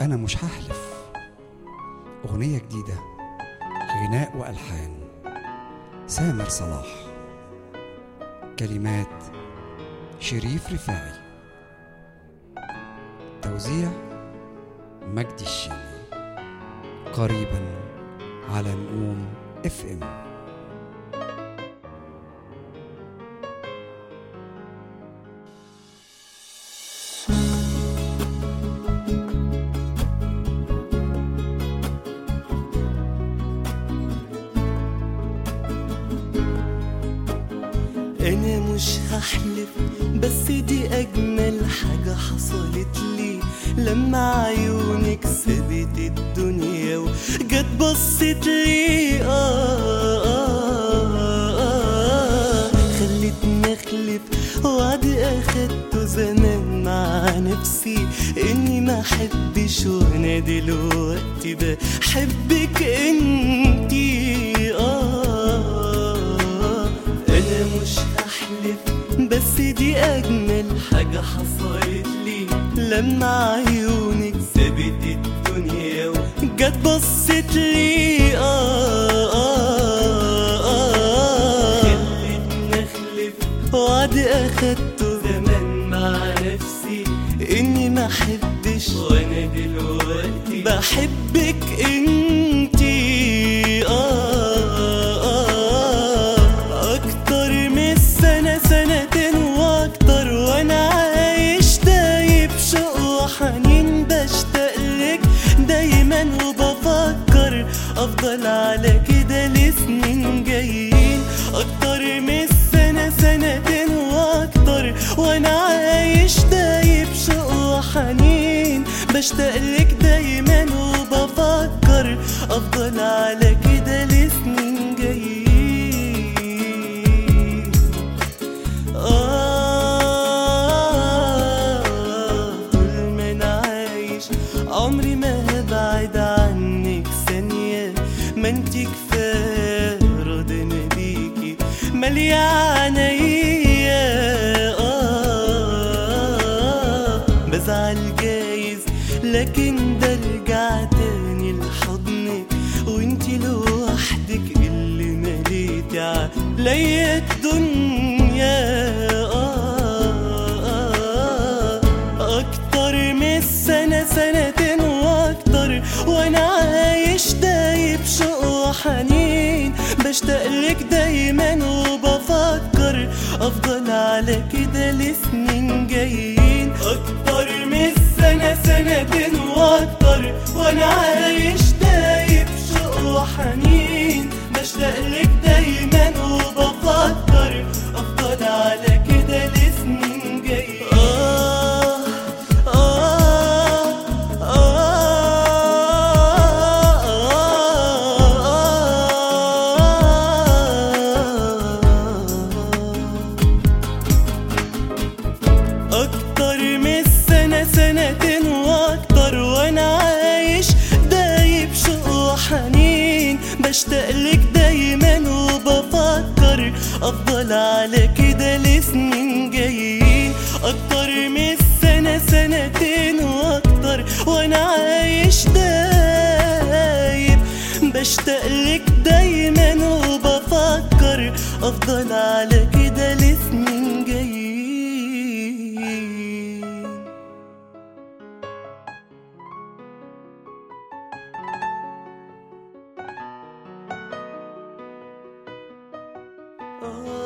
أنا مش هحلف أغنية جديدة غناء وألحان سامر صلاح كلمات شريف رفاعي توزيع مجدي الشيمي قريبا على نقوم اف ام انا مش هحلف بس دي اجمل حاجة حصلت لي لما عيونك سابت الدنيا وجت بصت لي آه, آه, آه خلتني اخلف وعد اخدته زمان مع نفسي اني ما احبش وانا دلوقتي بحبك انتي آه انا مش هحلف بس دي اجمل حاجة حصلت لي لما عيونك سابت الدنيا وجت بصت لي آه آه آه خلتني اخلف وعد اخدته زمان مع نفسي اني ما احبش وانا دلوقتي بحبك انتي آه آه اكتر من سنة سنتين واكتر وانا عايش دايب شوق وحنين بشتاق لك دايما وبفكر افضل على كده لسنين جايين اكتر من سنة سنتين واكتر وانا عايش دايب شوق وحنين بشتاق لك دايما وبفكر افضل على كده لسنين جايين آه طول ما أنا عايش عمري ما هبعد عنك ثانية ما انت كفاية راضية بيكي مالية عينيا آه بزعل جايز لكن ده رجع تاني لحضنك وانتي لوحدك اللي مليتي عليا الدنيا آه آه أكتر من سنة سنتين وأكتر وأنا عايش دايب شوق وحنين بشتاق لك دايما وبفكر أفضل على كده لسنين جايين أكتر من سنة سنتين وأكتر وأنا عايش دايب شوق وحنين بشتاق لك دايما وبفكر أفضل على كده لسنين جايين آه آه أكتر من سنة سنتين وأكتر وأنا عايش دايب شوق وحنين بشتاق لك دايما وبفكر أفضل على كده لسنين جايين أكتر من سنة سنتين وأكتر وأنا عايش دايب بشتاق لك دايما وبفكر أفضل على كده لسنين جايين آه